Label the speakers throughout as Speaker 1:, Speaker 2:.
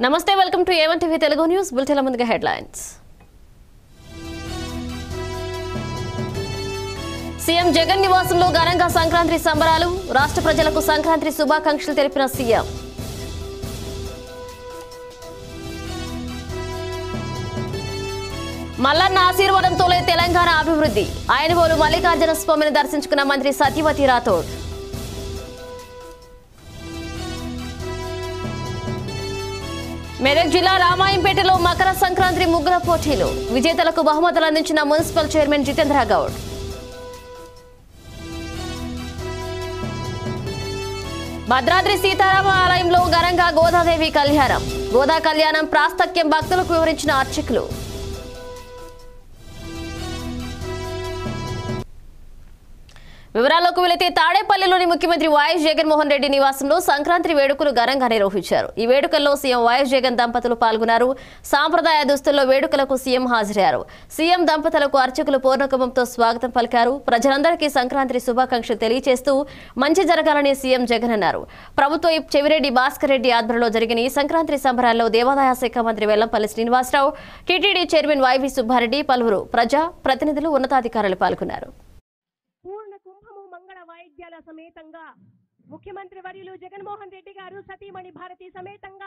Speaker 1: నమస్తే welcome to A one TV Telugu news bulletin ముందుగా headlines CM Jagan నివాసంలో ఘనంగా సంక్రాంతి సంబరాలు రాష్ట్ర ప్రజలకు సంక్రాంతి శుభాకాంక్షలు తెలిపిన సీఎం మల్లన్న ఆశీర్వాదంతోనే తెలంగాణ అభివృద్ధి ఆయనవోలు మల్లికార్జున స్వామిని దర్శించుకున్న మంత్రి సత్యవతి రాథోడ్ మెదక్ జిల్లా రామాయంపేటలో మకర సంక్రాంతి ముగ్గుల పోటీలు విజేతలకు బహుమతులు అందించిన మున్సిపల్ చైర్మన్ జితేంద్ర గౌడ్ భద్రాద్రి సీతారామ ఆలయంలో ఘనంగా గోదాదేవి కళ్యాణం గోదా కళ్యాణం ప్రాస్తక్యం భక్తులకు వివరించిన అర్చకులు వివరాల్లోకి వెళితే తాడేపల్లిలోని ముఖ్యమంత్రి వైఎస్ జగన్మోహన్ రెడ్డి నివాసంలో సంక్రాంతి వేడుకలు ఘనంగా నిర్వహించారు ఈ వేడుకల్లో సీఎం వైఎస్ జగన్ దంపతులు పాల్గొన్నారు సాంప్రదాయ దుస్తుల్లో వేడుకలకు సీఎం హాజరయ్యారు సీఎం దంపతులకు అర్చకులు పూర్ణకుమంతో స్వాగతం పలికారు ప్రజలందరికీ సంక్రాంతి శుభాకాంక్షలు తెలియజేస్తూ మంచి జరగాలని సీఎం జగన్ అన్నారు ప్రభుత్వ విప్ చెవిరెడ్డి భాస్కర్ రెడ్డి ఆధ్వర్యంలో జరిగిన ఈ సంక్రాంతి సంబరాల్లో దేవాదాయ శాఖ మంత్రి Vellampalli Srinivasarao TTD chairman YV Subbareddy పలువురు ప్రజా ప్రతినిధులు ఉన్నతాధికారులు పాల్గొన్నారు
Speaker 2: పూర్ణ కుంభము మంగళ వాయిద్యాల సమేతంగా ముఖ్యమంత్రి వర్యులు జగన్మోహన్ రెడ్డి గారు సతీమణి భారతి సమేతంగా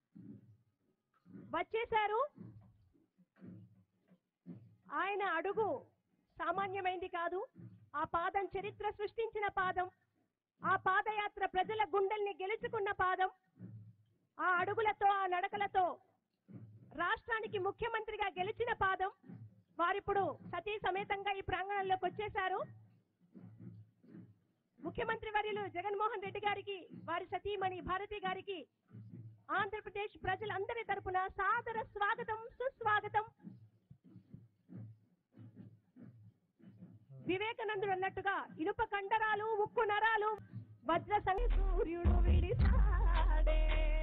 Speaker 2: వచ్చేశారు ఆయన అడుగు సామాన్యమైంది కాదు ఆ పాదం చరిత్ర సృష్టించిన పాదం ఆ పాదయాత్ర ప్రజల గుండెల్ని గెలుచుకున్న పాదం ఆ అడుగులతో ఆ నడకలతో రాష్ట్రానికి ముఖ్యమంత్రిగా గెలిచిన పాదం వారిప్పుడు సతీ సమేతంగా ఈ ప్రాంగణంలోకి వచ్చేశారు ముఖ్యమంత్రి వర్యులు జగన్మోహన్ రెడ్డి గారికి వారి సతీమణి భారతి గారికి ఆంధ్రప్రదేశ్ ప్రజలందరి తరపున సాదర స్వాగతం సుస్వాగతం వివేకానందుడు అన్నట్టుగా ఇనుప కండరాలు ఉక్కు నరాలు వజ్ర సంగి సూర్యుడు విడిసాడే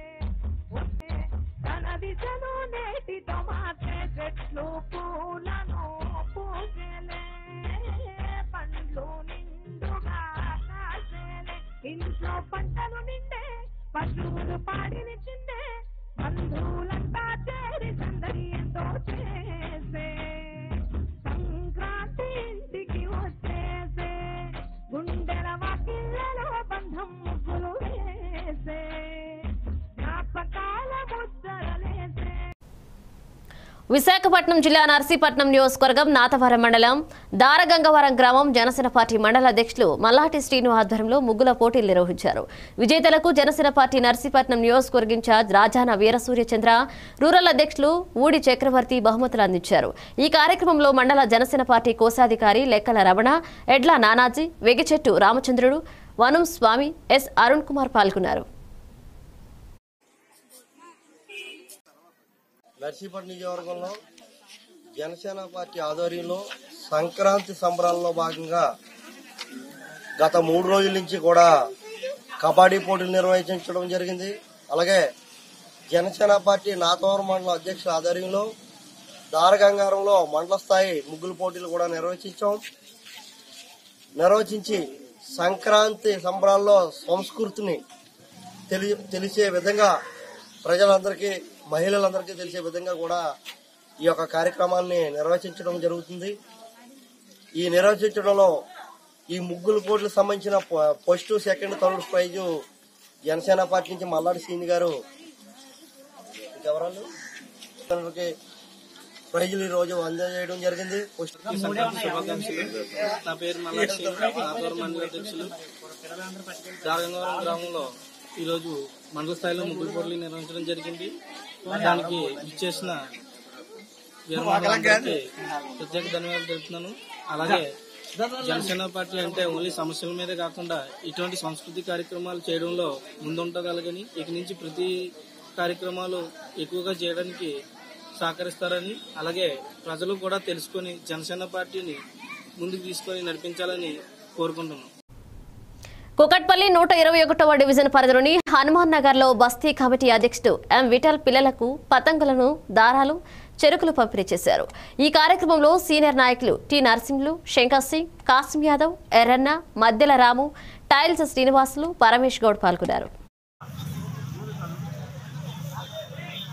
Speaker 2: తన దిశను నేటితో మార్చే చెట్లు పూలను పూజలే పండ్లు నిండుగా కాసేలే ఇంట్లో పంటలు నిండే పశువులు పాడిని చిండే బంధువులంతా చేరి సందడి ఎంతో చేసే సంక్రాంతి ఇంటికి వచ్చేసే గుండెల వాకిళ్ళలో బంధం ముగ్గులు వేసే జ్ఞాపకాల ముద్దరలేసే
Speaker 1: విశాఖపట్నం జిల్లా నర్సీపట్నం నియోజకవర్గం నాతవరం మండలం దారగంగవరం గ్రామం జనసేన పార్టీ మండల అధ్యక్షులు మల్లాటి శ్రీను ఆధ్వర్యంలో ముగ్గుల పోటీలు నిర్వహించారు విజేతలకు జనసేన పార్టీ నర్సీపట్నం నియోజకవర్గ ఇన్ఛార్జ్ రాజాన వీరసూర్యచంద్ర రూరల్ అధ్యక్షులు ఊడి చక్రవర్తి బహుమతులు అందించారు ఈ కార్యక్రమంలో మండల జనసేన పార్టీ కోశాధికారి లెక్కల రమణ ఎడ్ల నానాజీ వెగిచెట్టు రామచంద్రుడు వనం స్వామి ఎస్ అరుణ్ కుమార్ పాల్గొన్నారు
Speaker 3: నర్సీపట్నం నియోజకవర్గంలో జనసేన పార్టీ ఆధ్వర్యంలో సంక్రాంతి సంబరాల్లో భాగంగా గత మూడు రోజుల నుంచి కూడా కబడ్డీ పోటీలు నిర్వహించడం జరిగింది అలాగే జనసేన పార్టీ నాతవరం మండల అధ్యక్షుల ఆధ్వర్యంలో దారగంగారంలో మండల స్థాయి ముగ్గులు పోటీలు కూడా నిర్వహించాం నిర్వహించి సంక్రాంతి సంబరాల్లో సంస్కృతిని తెలి తెలిసే విధంగా ప్రజలందరికీ మహిళలందరికీ తెలిసే విధంగా కూడా ఈ యొక్క కార్యక్రమాన్ని నిర్వహించడం జరుగుతుంది ఈ నిర్వహించడంలో ఈ ముగ్గులు పోటీలకు సంబంధించిన ఫ- first second third prize Janasena party నుంచి మల్లాడి శ్రీని గారు ఇంకెవరాలు ఇతరులకి ప్రైజులు ఈ రోజు అందజేయడం జరిగింది ఫస్ట్
Speaker 4: సంక్రాంతి శుభాకాంక్షలు నా పేరు మల్లాక్షి నా పేరు మండల అధ్యక్షులు దారగంగవరం గ్రామంలో ఈరోజు మండల స్థాయిలో ముగ్గురు పోటీలు నిర్వహించడం జరిగింది దానికి ఇచ్చేసిన వీరమహిళలందరికీ ప్రత్యేక ధన్యవాదాలు తెలుపుతున్నాను అలాగే జనసేన పార్టీ అంటే ఓన్లీ సమస్యల మీదే కాకుండా ఇటువంటి సంస్కృతి కార్యక్రమాలు చేయడంలో ముందుంటగలగని ఇక నుంచి ప్రతి కార్యక్రమాలు ఎక్కువగా చేయడానికి సహకరిస్తారని అలాగే ప్రజలు కూడా తెలుసుకొని జనసేన పార్టీని ముందుకు తీసుకొని నడిపించాలని కోరుకుంటున్నాం
Speaker 1: కుకట్పల్లి నూట ఇరవై ఒకటవ డివిజన్ పరిధిలోని హనుమాన్ నగర్ లో బస్తీ కమిటీ అధ్యక్షుడు ఎం విఠల్ పిల్లలకు పతంగులను దారాలు చెరుకులు పంపిణీ చేశారు ఈ కార్యక్రమంలో సీనియర్ నాయకులు టి నరసింహులు శంకర్ సింగ్ కాసిం యాదవ్ ఎర్రన్న మద్దెల రాము టైల్స్ శ్రీనివాసులు పరమేష్ గౌడ్ పాల్గొన్నారు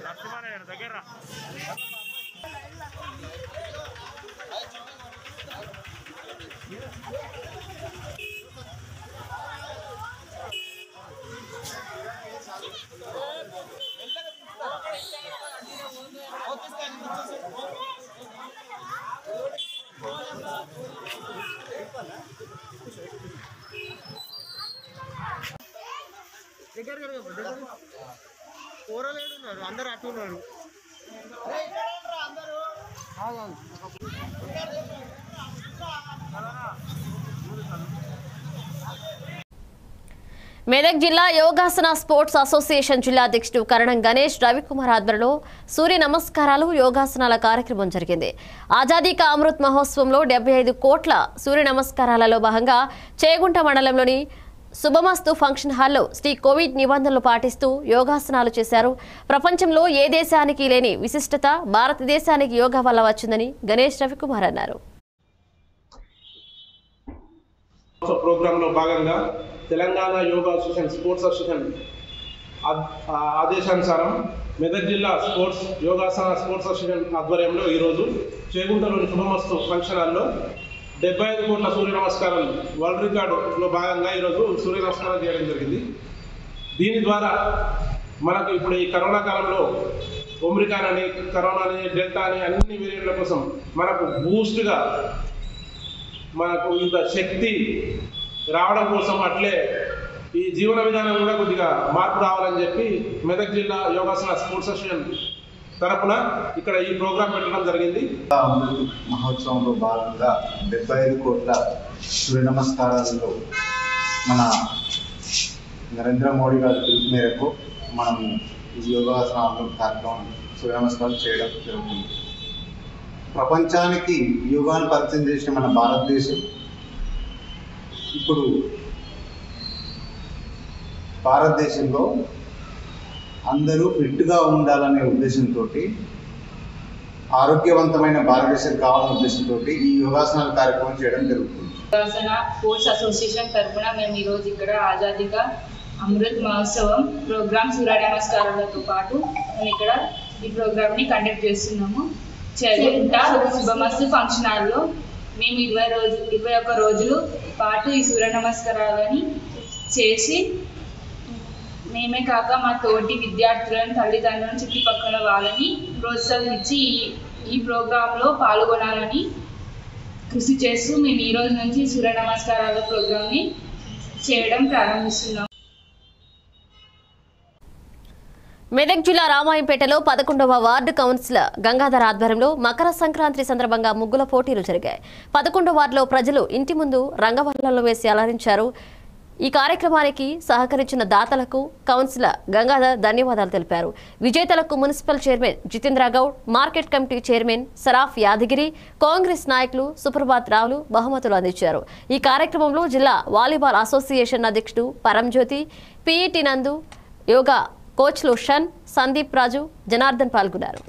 Speaker 1: మెదక్ జిల్లా యోగాసన స్పోర్ట్స్ అసోసియేషన్ జిల్లా అధ్యక్షుడు కరణం గణేష్ రవికుమార్ ఆధ్వర్యంలో సూర్య నమస్కారాలు యోగాసనాల కార్యక్రమం జరిగింది ఆజాదీ కా అమృత్ మహోత్సవంలో డెబ్బై ఐదు కోట్ల సూర్య నమస్కారాలలో భాగంగా చేగుంట మండలంలోని శుభమస్తు ఫంక్షన్ హాల్లో శ్రీ కోవిడ్ నిబంధనలు పాటిస్తూ యోగాసనాలు చేశారు ప్రపంచంలో ఏ దేశానికి లేని విశిష్టత భారతదేశానికి యోగా వల్ల వచ్చిందని గణేష్ రవికుమార్ అన్నారు
Speaker 5: ప్రోగ్రాంలో భాగంగా Telangana yoga association sports association ఆద్- ఆ ఆదేశానుసారం మెదక్ జిల్లా స్పోర్ట్స్ యోగాసన స్పోర్ట్స్ అసోసియేషన్ ఆధ్వర్యంలో ఈరోజు చేగుంటలోని శుభమస్తు ఫంక్షన్ హాల్లో డెబ్బై ఐదు కోట్ల సూర్య నమస్కారం వరల్డ్ రికార్డులో భాగంగా ఈరోజు సూర్య నమస్కారం చేయడం జరిగింది దీని ద్వారా మనకు ఇప్పుడు ఈ కరోనా కాలంలో ఒమ్రికాన్ అని కరోనా అని డెల్టా అని అన్ని వేరియంట్ల కోసం మనకు బూస్ట్గా మనకు ఇంత శక్తి రావడం కోసం అట్లే ఈ జీవన విధానం కూడా కొద్దిగా మార్పు రావాలని చెప్పి మెదక్ జిల్లా యోగాసన స్పోర్ట్స్ అసోసియేషన్ తరపున ఇక్కడ ఈ ప్రోగ్రాం పెట్టడం జరిగింది
Speaker 6: అమృత్ మహోత్సవంలో భాగంగా డెబ్బై ఐదు కోట్ల సూర్య నమస్కారాలలో మన నరేంద్ర మోడీ గారి పిలుపు మేరకు మనము ఈ యోగాసన అమృత్ కార్యక్రమం సూర్య నమస్కారం చేయడం జరుగుతుంది ప్రపంచానికి యోగాను పరిచయం చేసిన మన భారతదేశం ఇప్పుడు భారతదేశంలో అందరూ ఫిట్గా ఉండాలనే ఉద్దేశంతో ఆరోగ్యవంతమైన భారతదేశం కావాలనే ఉద్దేశంతో ఈ యోగాసనాల కార్యక్రమం చేయడం జరుగుతుంది
Speaker 7: యోగాసన స్పోర్ట్స్ అసోసియేషన్ తరఫున మేము ఈరోజు ఇక్కడ ఆజాదీగా అమృత్ మహోత్సవం ప్రోగ్రామ్ సూర్య నమస్కారాలతో పాటు మేము ఇక్కడ ఈ ప్రోగ్రామ్ ని కండక్ట్ చేస్తున్నాము చదువుకుంట శుభమస్తు ఫంక్షన్ హాల్లో మేము ఇరవై రోజు ఇరవై ఒక్క రోజులు పాటు ఈ సూర్య నమస్కారాలని చేసి మేమే కాక మా తోటి విద్యార్థులను తల్లిదండ్రులను చుట్టుపక్కల వాళ్ళని ప్రోత్సహించి ఈ ఈ ప్రోగ్రాంలో పాల్గొనాలని కృషి చేస్తూ మేము ఈ రోజు నుంచి సూర్య నమస్కారాల ప్రోగ్రామ్ని చేయడం ప్రారంభిస్తున్నాం
Speaker 1: మెదక్ జిల్లా రామాయంపేటలో పదకొండవ వార్డు కౌన్సిలర్ గంగాధర్ ఆధ్వర్యంలో మకర సంక్రాంతి సందర్భంగా ముగ్గుల పోటీలు జరిగాయి పదకొండవ వార్డులో ప్రజలు ఇంటి ముందు రంగవల్లలో వేసి అలరించారు ఈ కార్యక్రమానికి సహకరించిన దాతలకు కౌన్సిలర్ గంగాధర్ ధన్యవాదాలు తెలిపారు విజేతలకు municipal chairman Jitendra Goud market committee chairman Saraf Yadagiri Congress నాయకులు సుప్రభాత్ రావులు బహుమతులు అందించారు ఈ కార్యక్రమంలో జిల్లా వాలీబాల్ అసోసియేషన్ అధ్యక్షుడు పరంజ్యోతి పిఈటి నందు యోగా కోచ్లు షన్ సందీప్ రాజు జనార్దన్ పాల్గొన్నారు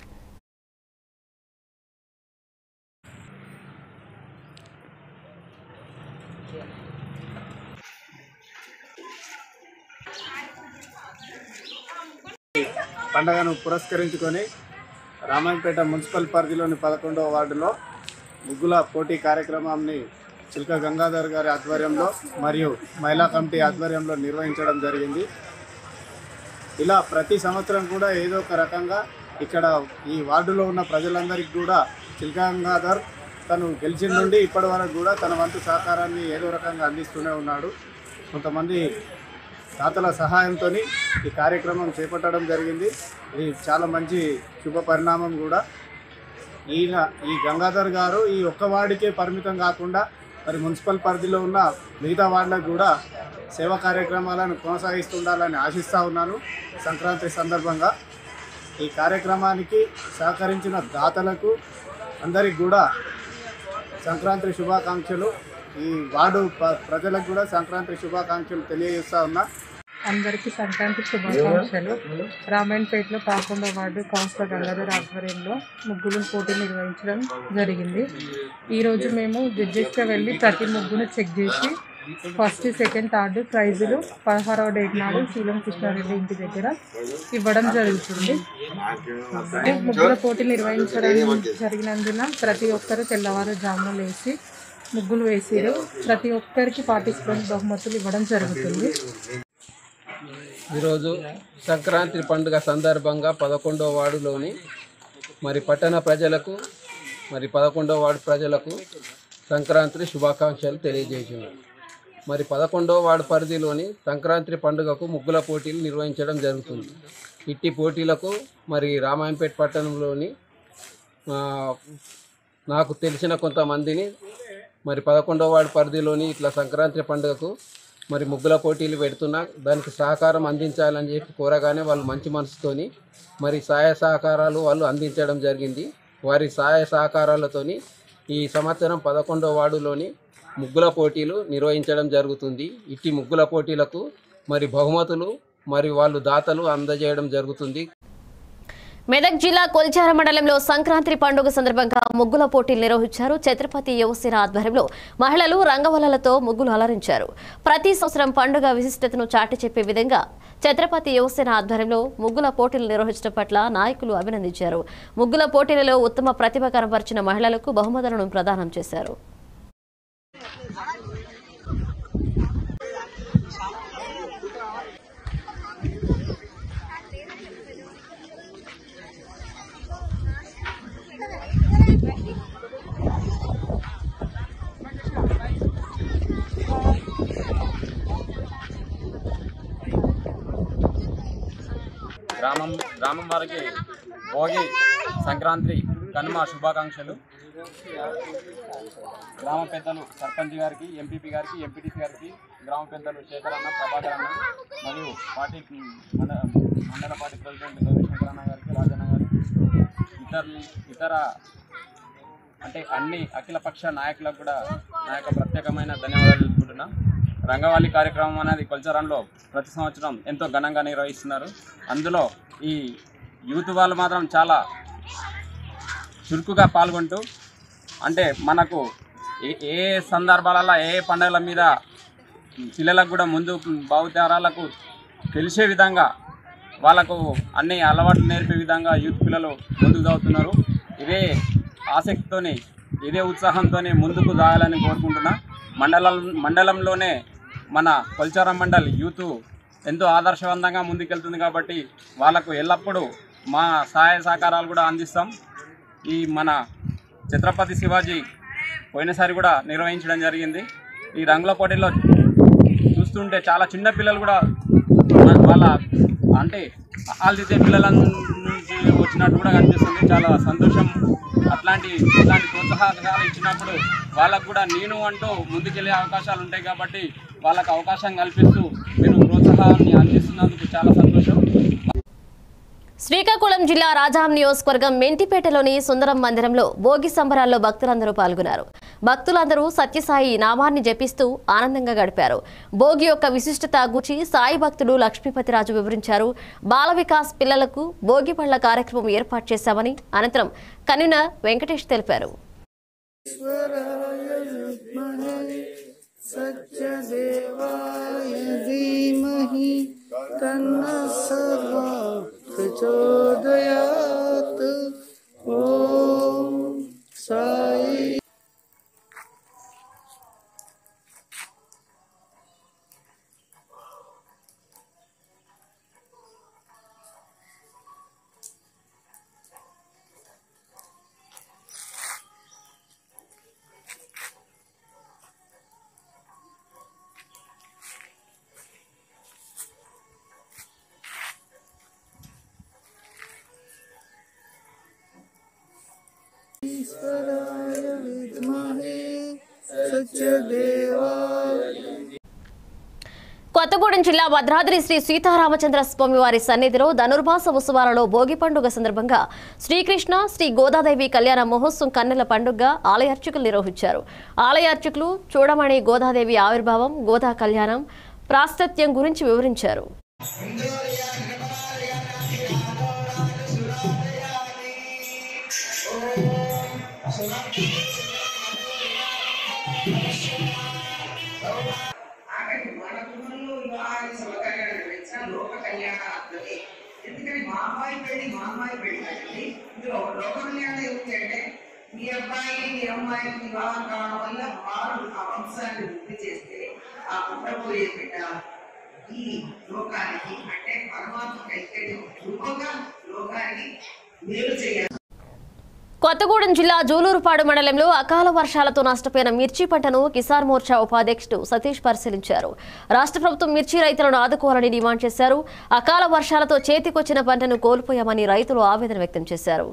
Speaker 8: పండగను పురస్కరించుకొని రామాయంపేట మున్సిపల్ పరిధిలోని పదకొండవ వార్డులో ముగ్గుల పోటీ కార్యక్రమాన్ని చిల్క గంగాధర్ గారి ఆధ్వర్యంలో మరియు మహిళా కమిటీ ఆధ్వర్యంలో నిర్వహించడం జరిగింది ఇలా ప్రతి సంవత్సరం కూడా ఏదో ఒక రకంగా ఇక్కడ ఈ వార్డులో ఉన్న ప్రజలందరికీ కూడా చిల్క గంగాధర్ తను గెలిచిన నుండి ఇప్పటి వరకు కూడా తన వంతు సహకారాన్ని ఏదో రకంగా అందిస్తూనే ఉన్నాడు కొంతమంది దాతల సహాయంతో ఈ కార్యక్రమం చేపట్టడం జరిగింది ఇది చాలా మంచి శుభ పరిణామం కూడా ఈయన ఈ గంగాధర్ గారు ఈ ఒక్క వార్డుకే పరిమితం కాకుండా మరి మున్సిపల్ పరిధిలో ఉన్న మిగతా వార్డులకు కూడా సేవా కార్యక్రమాలను కొనసాగిస్తుండాలని ఆశిస్తూ ఉన్నాను సంక్రాంతి సందర్భంగా ఈ కార్యక్రమానికి సహకరించిన దాతలకు అందరికి కూడా సంక్రాంతి శుభాకాంక్షలు ఈ వార్డు ప్ర- ప్రజలకు కూడా సంక్రాంతి శుభాకాంక్షలు తెలియజేస్తా ఉన్నా
Speaker 9: అందరికీ సంక్రాంతి శుభాకాంక్షలు రామాయణపేటలో కాకుండా వార్డు కౌన్సిలర్ గంగాధర్ ఆధ్వర్యంలో ముగ్గులు పోటీ నిర్వహించడం జరిగింది ఈరోజు మేము జడ్జెస్గా వెళ్ళి ప్రతి ముగ్గును చెక్ చేసి ఫస్ట్ సెకండ్ థర్డ్ ప్రైజులు పదహారవ డేట్ నాడు శీలం కృష్ణారెడ్డి ఇంటి దగ్గర ఇవ్వడం జరుగుతుంది ముగ్గుల పోటీ నిర్వహించడం జరిగినందున ప్రతి ఒక్కరు తెల్లవారుజామున లేచి ముగ్గులు వేసిరు ప్రతి ఒక్కరికి పార్టిసిపెంట్ బహుమతులు ఇవ్వడం జరుగుతుంది
Speaker 10: ఈరోజు సంక్రాంతి పండుగ సందర్భంగా పదకొండవ వార్డులోని మరి పట్టణ ప్రజలకు మరి పదకొండవ వార్డు ప్రజలకు సంక్రాంతి శుభాకాంక్షలు తెలియజేసినారు మరి పదకొండవ వార్డు పరిధిలోని సంక్రాంతి పండుగకు ముగ్గుల పోటీలు నిర్వహించడం జరుగుతుంది ఇట్టి పోటీలకు మరి రామాయంపేట పట్టణంలోని ఆ, నాకు తెలిసిన కొంతమందిని మరి పదకొండవ వార్డు పరిధిలోని ఇట్లా సంక్రాంతి పండుగకు మరి ముగ్గుల పోటీలు పెడుతున్నా దానికి సహకారం అందించాలని చెప్పి కోరగానే వాళ్ళు మంచి మనసుతోని మరి సహాయ సహకారాలు వాళ్ళు అందించడం జరిగింది వారి సహాయ సహకారాలతోని ఈ సంవత్సరం పదకొండవ వార్డులోని ముగ్గుల పోటీలు నిర్వహించడం జరుగుతుంది ఇట్టి ముగ్గుల పోటీలకు మరి బహుమతులు మరి వాళ్ళు దాతలు అందజేయడం జరుగుతుంది
Speaker 1: మెదక్ జిల్లా కొల్చార మండలంలో సంక్రాంతి పండుగ సందర్భంగా ముగ్గుల పోటీలు నిర్వహించారు ఛత్రపతి యువసేన ఆధ్వర్యంలో మహిళలు రంగవల్లలతో ముగ్గులు అలరించారు ప్రతి సంవత్సరం పండుగ విశిష్టతను చాటి చెప్పే విధంగా ఛత్రపతి యువసేన ఆధ్వర్యంలో ముగ్గుల పోటీలు నిర్వహించడం పట్ల నాయకులు అభినందించారు ముగ్గుల పోటీలలో ఉత్తమ ప్రతిభ కనబరిచిన మహిళలకు బహుమతులను ప్రదానం చేశారు
Speaker 11: గ్రామం గ్రామం వారికి భోగి సంక్రాంతి కనుమ శుభాకాంక్షలు గ్రామ పెద్దలు సర్పంచ్ గారికి ఎంపీపీ గారికి ఎంపీటీసీ గారికి గ్రామ పెద్దలు శేఖర్ అన్న ప్రభాకర్ అన్న మరియు పార్టీ మండల మండల పార్టీ ప్రెసిడెంట్ రవిశంకర్ అన్న గారికి రాజన్న గారికి ఇతర ఇతర అంటే అన్ని అఖిలపక్ష నాయకులకు కూడా నా యొక్క ప్రత్యేకమైన ధన్యవాదాలు తెలుపుకుంటున్నా రంగవాలి కార్యక్రమం అనేది కొల్చరంలో ప్రతి సంవత్సరం ఎంతో ఘనంగా నిర్వహిస్తున్నారు అందులో ఈ యూత్ వాళ్ళు మాత్రం చాలా చురుకుగా పాల్గొంటూ అంటే మనకు ఏ ఏ సందర్భాలలో ఏ పండుగల మీద పిల్లలకు కూడా ముందు భావితరాలకు తెలిసే విధంగా వాళ్ళకు అన్ని అలవాట్లు నేర్పే విధంగా యూత్ పిల్లలు ముందుకు చదువుతున్నారు ఇదే ఆసక్తితోని ఇదే ఉత్సాహంతోనే ముందుకు సాగాలని కోరుకుంటున్నా మండలం మండలంలోనే మన కొల్చారం మండల్ యూత్ ఎంతో ఆదర్శవంతంగా ముందుకెళ్తుంది కాబట్టి వాళ్ళకు ఎల్లప్పుడూ మా సహాయ సహకారాలు కూడా అందిస్తాం ఈ మన ఛత్రపతి శివాజీ పోయినసారి కూడా నిర్వహించడం జరిగింది ఈ రంగుల పోటీలో చూస్తుంటే చాలా చిన్న పిల్లలు కూడా వా- వాళ్ళ అంటే ఆల్దితే పిల్లల నుంచి వచ్చినట్టు కూడా కనిపిస్తుంది చాలా సంతోషం అట్లాంటి ఇట్లాంటి ప్రోత్సాహకాలు ఇచ్చినప్పుడు వాళ్ళకు కూడా నేను అంటూ ముందుకెళ్ళే అవకాశాలు ఉంటాయి కాబట్టి వాళ్ళకు అవకాశం కల్పిస్తూ మీరు ప్రోత్సాహాన్ని అందిస్తున్నందుకు చాలా సంతోషం
Speaker 1: శ్రీకాకుళం జిల్లా రాజాం నియోజకవర్గం మెంటిపేటలోని సుందరం మందిరంలో భోగి సంబరాల్లో భక్తులందరూ పాల్గొన్నారు భక్తులందరూ సత్యసాయి నామాన్ని జపిస్తూ ఆనందంగా గడిపారు భోగి యొక్క విశిష్టత గురించి సాయి భక్తుడు లక్ష్మీపతిరాజు వివరించారు బాల వికాస్ పిల్లలకు భోగి పళ్ల కార్యక్రమం ఏర్పాటు చేశామని అనంతరం కన్వీనర్ వెంకటేష్ తెలిపారు
Speaker 12: सत्यदेवाय धीमहि तन्नः सर्वा प्रचोदयात् ॐ साई ईश्वराय विद्महे सत्यदेवाय
Speaker 1: కొత్తగూడెం జిల్లా భద్రాద్రి శ్రీ సీతారామచంద్ర స్వామి వారి సన్నిధిలో ధనుర్మాస ఉత్సవాలలో భోగి పండుగ సందర్భంగా శ్రీకృష్ణ శ్రీ గోదాదేవి కళ్యాణ మహోత్సవం కన్నెల పండుగ ఆలయ అర్చకులు నిర్వహించారు ఆలయ అర్చకులు చూడమణి గోదాదేవి ఆవిర్భావం గోదా కళ్యాణం ప్రాశస్త్యం గురించి వివరించారు
Speaker 13: ఎందుకని మా అమ్మాయి పెళ్లి మా అమ్మాయి అబ్బాయికి ఈ అమ్మాయికి వివాహం కావడం వల్ల వారు ఆ వంశాన్ని వృద్ధి చేస్తే ఆ పుట్టబోయే బిడ్డ ఈ లోకానికి అంటే పరమాత్మ కైకర్యం రూపంగా లోకానికి మేలు చేయాలి
Speaker 1: కొత్తగూడెం జిల్లా జూలూరుపాడు మండలంలో అకాల వర్షాలతో నష్టపోయిన మిర్చి పంటను కిసాన్ మోర్చా ఉపాధ్యక్షుడు సతీష్ పరిశీలించారు రాష్ట్ర ప్రభుత్వం మిర్చి రైతులను ఆదుకోవాలని డిమాండ్ చేశారు అకాల వర్షాలతో చేతికొచ్చిన పంటను కోల్పోయామని రైతులు ఆవేదన వ్యక్తం చేశారు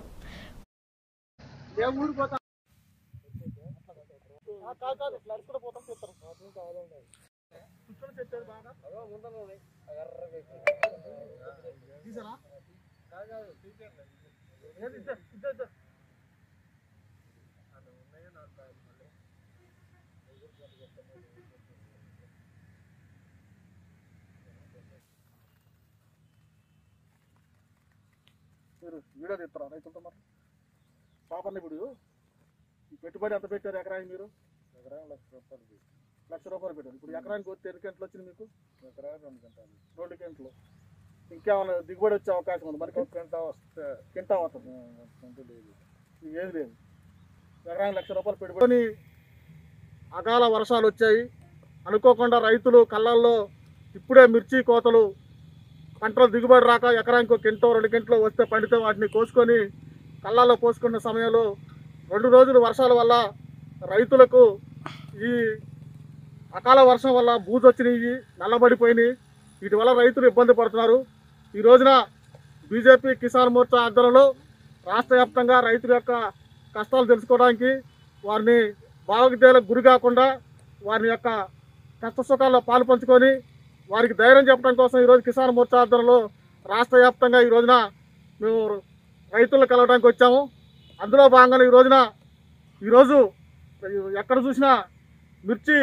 Speaker 14: మీరు వీడియో తీస్తారా రైతులతో మరి పాపర్లు ఇప్పుడు ఈ పెట్టుబడి ఎంత పెట్టారు ఎకరానికి మీరు ఎకరానికి లక్ష రూపాయలు లక్ష రూపాయలు పెట్టారు ఇప్పుడు ఎకరానికి వస్తే ఎన్ని గంటలు వచ్చింది మీకు ఎకరానికి రెండు గంటలు రెండు గంటలు ఇంకేమైనా దిగుబడి వచ్చే అవకాశం ఉంది మరి గంట వస్తే కింటా వస్తుంది లేదు ఏది లేదు ఎకరానికి లక్ష రూపాయలు పెట్టుబడి అకాల వర్షాలు వచ్చాయి అనుకోకుండా రైతులు కళ్ళల్లో ఇప్పుడే మిర్చి కోతలు పంటలు దిగుబడి రాక ఎకరానికి ఒక కింటో రెండు కింటలో వస్తే పండితే వాటిని కోసుకొని కళ్ళాల్లో పోసుకున్న సమయంలో రెండు రోజులు వర్షాల వల్ల రైతులకు ఈ అకాల వర్షం వల్ల బూజు వచ్చినాయి నల్లబడిపోయినాయి వీటి వల్ల రైతులు ఇబ్బంది పడుతున్నారు ఈ రోజున బీజేపీ కిసాన్ మోర్చా ఆధ్వర్యంలో రాష్ట్ర వ్యాప్తంగా రైతుల యొక్క కష్టాలు తెలుసుకోవడానికి వారిని భావోద్వేలకు గురి కాకుండా వారి యొక్క కష్ట సుఖాల్లో పాలు పంచుకొని వారికి ధైర్యం చెప్పడం కోసం ఈరోజు కిసాన్ మోర్చా ఆధ్వర్యంలో రాష్ట్ర వ్యాప్తంగా ఈ రోజున మేము రైతులను కలవడానికి వచ్చాము అందులో భాగంగా ఈ రోజున ఈరోజు ఎక్కడ చూసినా మిర్చి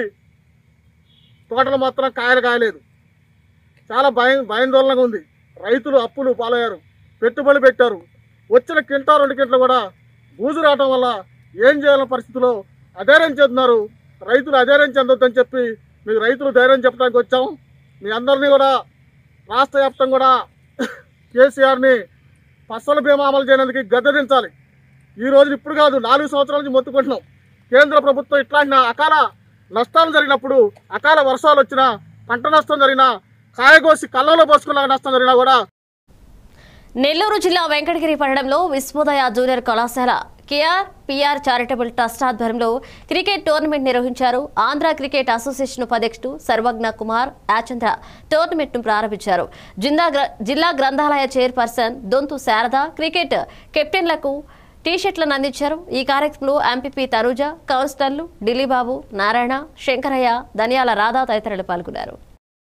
Speaker 14: తోటలు మాత్రం కాయలు కాయలేదు చాలా భయం భయాందోళనగా ఉంది రైతులు అప్పులు పాలయ్యారు పెట్టుబడి పెట్టారు వచ్చిన కింటా రెండు కింటలు కూడా బూజు రావడం వల్ల ఏం చేయాలన్న పరిస్థితిలో అధైర్యం చెందుతున్నారు రైతులు అధైర్యం చెందొద్దని చెప్పి మీకు రైతులు ధైర్యం చెప్పడానికి వచ్చాము మీ అందరినీ కూడా రాష్ట్ర వ్యాప్తంగా కూడా కేసీఆర్ని ఫసల్ బీమా అమలు చేయడానికి గద్దెదించాలి ఈ రోజు ఇప్పుడు కాదు నాలుగు సంవత్సరాల నుంచి మొత్తుకుంటున్నాం కేంద్ర ప్రభుత్వం ఇట్లాంటి అకాల నష్టాలు జరిగినప్పుడు అకాల వర్షాలు వచ్చినా పంట నష్టం జరిగినా కాయగోసి కళ్ళలో పోసుకున్న నష్టం జరిగినా కూడా
Speaker 1: నెల్లూరు జిల్లా వెంకటగిరి పట్టణంలో విశ్వోదయ జూనియర్ కళాశాల కేఆర్ పిఆర్ చారిటబుల్ ట్రస్ట్ ఆధ్వర్యంలో క్రికెట్ టోర్నమెంట్ నిర్వహించారు ఆంధ్ర క్రికెట్ అసోసియేషన్ ఉపాధ్యక్షుడు సర్వజ్ఞ కుమార్ యాచంద్ర టోర్నమెంట్ ను ప్రారంభించారు జిల్లా గ్ర- జిల్లా గ్రంథాలయ చైర్పర్సన్ దొంతు శారద క్రికెట్ కెప్టెన్లకు టీషర్ట్లను అందించారు ఈ కార్యక్రమంలో ఎంపీపీ తనుజ కౌన్సిలర్లు ఢిల్లీబాబు నారాయణ శంకరయ్య ధనియాల రాధా తదితరులు పాల్గొన్నారు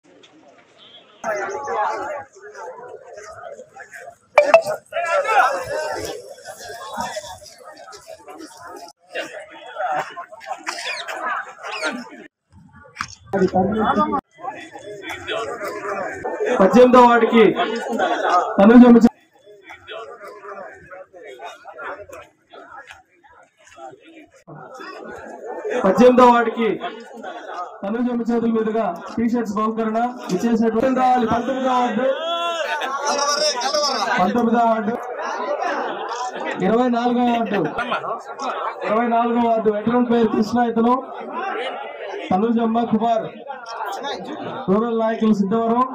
Speaker 15: పద్దెనిమిదో వాడికి తనుజ పద్దెనిమిదో వాడికి తనుజ చేతుల మీదుగా టీ షర్ట్స్ బహుకరణ ఇచ్చేసినటువంటి రావాలి పంతొమ్మిదో వార్డు పంతొమ్మిదో వార్డు ఇరవై నాలుగో వార్డు ఇరవై నాలుగో వార్డు వెటరన్ పేరు కృష్ణ ఇతను తనుజమ్మ కుమార్ రూరల్ నాయకులు సిద్ధవరం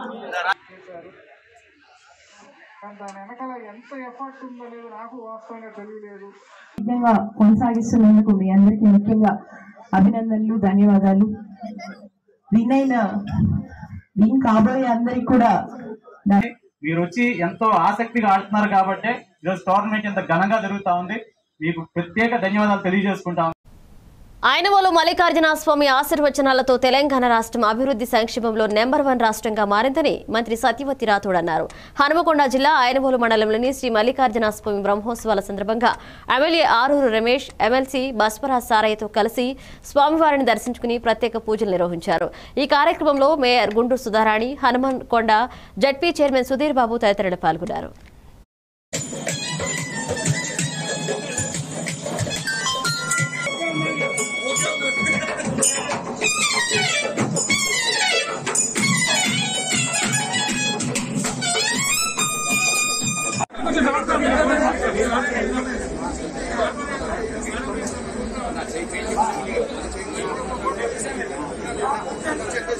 Speaker 9: దాని వెనకాల ఎంత ఎఫర్ట్ ఉందనేది నాకు వాస్తవంగా తెలియలేదు
Speaker 16: విధంగా కొనసాగిస్తున్నందుకు మీ అందరికీ ముఖ్యంగా అభినందనలు ధన్యవాదాలు వినైన విన్ కాబోయే అందరికి కూడా నా-
Speaker 17: మీరు వచ్చి ఎంతో ఆసక్తిగా ఆడుతున్నారు కాబట్టి ఈరోజు టోర్నమెంట్ ఇంత ఘనంగా జరుగుతా ఉంది మీకు ప్రత్యేక ధన్యవాదాలు తెలియజేసుకుంటాం
Speaker 1: ఆయనవోలు మల్లికార్జున స్వామి ఆశీర్వచనాలతో తెలంగాణ రాష్ట్రం అభివృద్ధి సంక్షేమంలో నెంబర్ వన్ రాష్ట్రంగా మారిందని మంత్రి సత్యవతి రాథోడ్ అన్నారు హనుమకొండ జిల్లా ఆయనవోలు మండలంలోని శ్రీ మల్లికార్జున స్వామి బ్రహ్మోత్సవాల సందర్భంగా ఎమ్మెల్యే ఆరూరు రమేష్ ఎమ్మెల్సీ బస్వరాజ్ సారయ్యతో కలిసి స్వామివారిని దర్శించుకుని ప్రత్యేక పూజలు నిర్వహించారు ఈ కార్యక్రమంలో mayor Guntur Sudharani Hanumakonda ZP chairman Sudheer Babu తదితరులు పాల్గొన్నారు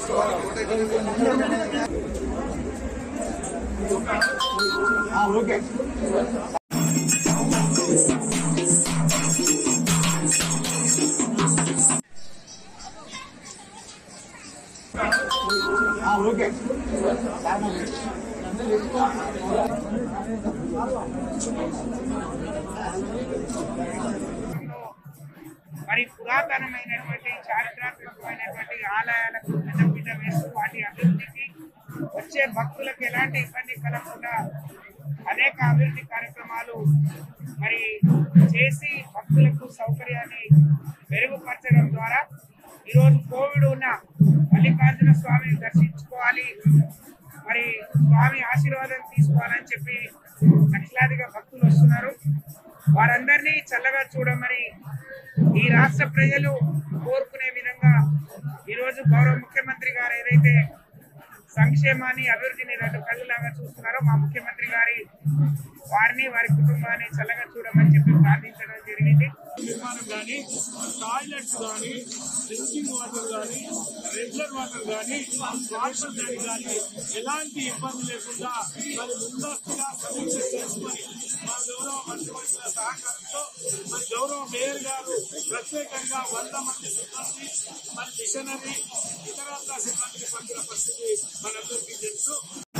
Speaker 18: మరి పురాతనమైనటువంటి చారిత్రాత్మకమైనటువంటి ఆలయాలకు పెద్దపీట వేస్తూ వాటి అభివృద్ధికి వచ్చే భక్తులకు ఎలాంటి ఇబ్బంది కలగకుండా అనేక అభివృద్ధి కార్యక్రమాలు మరి చేసి భక్తులకు సౌకర్యాన్ని మెరుగుపరచడం ద్వారా ఈరోజు కోవిడ్ ఉన్న మల్లికార్జున స్వామిని దర్శించుకోవాలి మరి స్వామి ఆశీర్వాదం తీసుకోవాలని చెప్పి లక్షలాదిగా భక్తులు వస్తున్నారు వారందరినీ చల్లగా చూడమని ఈ రాష్ట్ర ప్రజలు కోరుకునే విధంగా ఈరోజు గౌరవ ముఖ్యమంత్రి గారు ఏదైతే సంక్షేమాన్ని అభివృద్ధిని రెండు కళ్ళలాగా చూస్తున్నారో మా ముఖ్యమంత్రి గారి వారిని వారి కుటుంబాన్ని చల్లగా చూడమని చెప్పి ప్రార్థించడం జరిగింది
Speaker 19: నిర్మాణం కానీ టాయిలెట్స్ కానీ డ్రింకింగ్ వాటర్ కానీ రెగ్యులర్ వాటర్ కానీ వాటర్ ట్యాంక్ కానీ ఎలాంటి ఇబ్బంది లేకుండా మరి ముందస్తుగా సమీక్ష చేసుకొని మా గౌరవ మంత్రివర్గ సహకారంతో మరి గౌరవ మేయర్ గారు ప్రత్యేకంగా వంద మంది సిబ్బంది మరి మిషనరీ ఇతరత్ర సిబ్బంది పంపిన పరిస్థితి మనందరికీ తెలుసు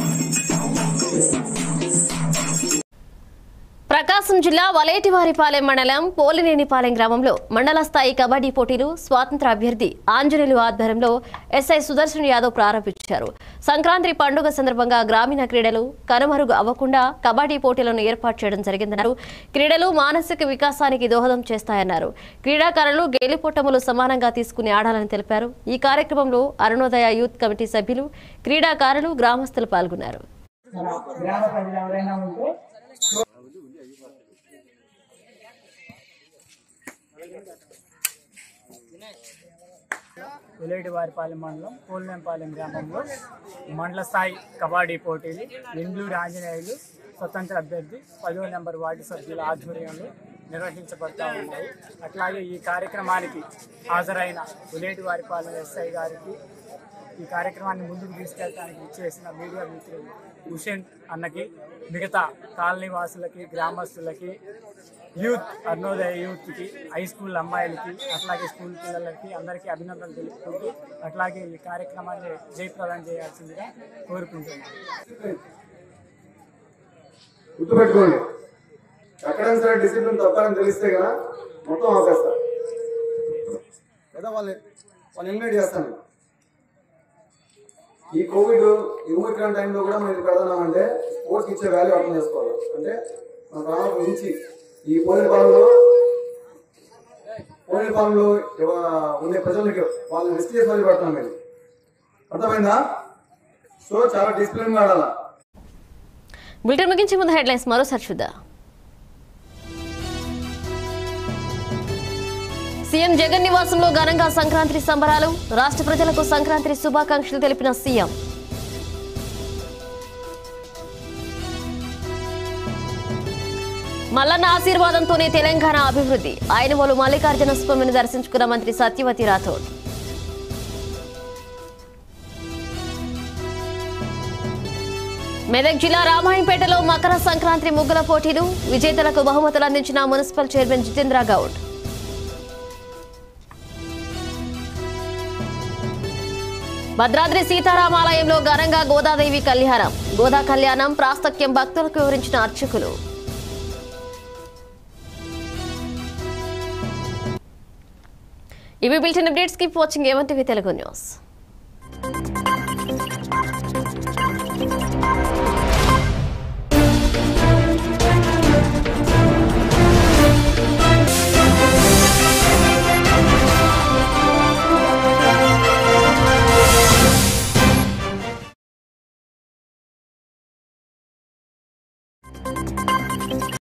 Speaker 1: ప్రకాశం జిల్లా వలేటివారిపాలెం మండలం పోలినేనిపాలెం గ్రామంలో మండల స్థాయి కబడ్డీ పోటీలు స్వాతంత్ర అభ్యర్థి ఆంజనేయులు ఆధ్వర్యంలో ఎస్ఐ సుదర్శన్ యాదవ్ ప్రారంభించారు సంక్రాంతి పండుగ సందర్భంగా గ్రామీణ క్రీడలు కనుమరుగు అవ్వకుండా కబడ్డీ పోటీలను ఏర్పాటు చేయడం జరిగిందన్నారు క్రీడలు మానసిక వికాసానికి దోహదం చేస్తాయన్నారు క్రీడాకారులు గేలిపోటములు సమానంగా తీసుకుని ఆడాలని తెలిపారు ఈ కార్యక్రమంలో అరుణోదయ యూత్ కమిటీ సభ్యులు క్రీడాకారులు గ్రామస్తులు పాల్గొన్నారు
Speaker 20: గ్రామ ప్రజలు ఎవరైనా ఉంటే
Speaker 21: వెలేటివారిపాలెం మండలం కోల్నేంపాలెం గ్రామంలో మండల స్థాయి కబడ్డీ పోటీలు ఇండ్లూరు ఆంజనేయులు స్వతంత్ర అభ్యర్థి పదో నెంబర్ వార్డు సభ్యుల ఆధ్వర్యంలో నిర్వహించబడతా ఉన్నాయి అట్లాగే ఈ కార్యక్రమానికి హాజరైన వెలేటివారిపాలెం ఎస్ఐ గారికి ఈ కార్యక్రమాన్ని ముందుకు తీసుకెళ్ళడానికి ఇచ్చేసిన మీడియా మిత్రులు హుషేన్ అన్నకి మిగతా కాలనీ వాసులకి గ్రామస్తులకి యూత్ అరుణోదయ యూత్కి హై స్కూల్ అమ్మాయిలకి అట్లాగే స్కూల్ పిల్లలకి అందరికీ అభినందనలు తెలుపుకుంటూ అట్లాగే ఈ కార్యక్రమాన్ని జయప్రదం చేయాల్సిందిగా కోరుకుంటున్నాను
Speaker 22: గుర్తుపెట్టుకోండి ఎక్కడైనా సరే డిసిప్లిన్ తప్పాలని తెలిస్తే కదా మొత్తం ఆపేస్తారు లేదా వాళ్ళు వాళ్ళు ఇన్వైట్ చేస్తాను ఈ కోవిడ్ ఈ ఓమిక్రాన్ టైంలో కూడా మనం ఇది పెడదామంటే స్పోర్ట్స్కి ఇచ్చే వాల్యూ అర్థం చేసుకోవాలి అంటే మన ప్రాణం మించి ఈ పోలిన పాలనలో పోలిన పాలనలో ఇవ- ఉండే ప్రజలకి వాళ్ళని రిస్క్ చేసి మళ్ళీ పెడతాం మేము అర్థమైందా సో చాలా డిసిప్లిన్ ఆడాలా
Speaker 1: బులెటిన్ ముగించే ముందు హెడ్లైన్స్ మరోసారి చూద్దాం సీఎం జగన్ నివాసంలో ఘనంగా సంక్రాంతి సంబరాలు రాష్ట్ర ప్రజలకు సంక్రాంతి శుభాకాంక్షలు తెలిపిన సీఎం మల్లన్న ఆశీర్వాదంతోనే తెలంగాణ అభివృద్ధి ఆయనవోలు మల్లికార్జున స్వామిని దర్శించుకున్న మంత్రి సత్యవతి రాథోడ్ మెదక్ జిల్లా రామాయంపేటలో మకర సంక్రాంతి ముగ్గుల పోటీలు విజేతలకు బహుమతులు అందించిన మున్సిపల్ చైర్మన్ జితేంద్ర గౌడ్ భద్రాద్రి సీతారామాలయంలో ఘనంగా గోదాదేవి కళ్యాణం గోదా కళ్యాణం ప్రాస్తక్యం భక్తులకు వివరించిన అర్చకులు ఇవి bulletin updates keep watching A one TV Telugu news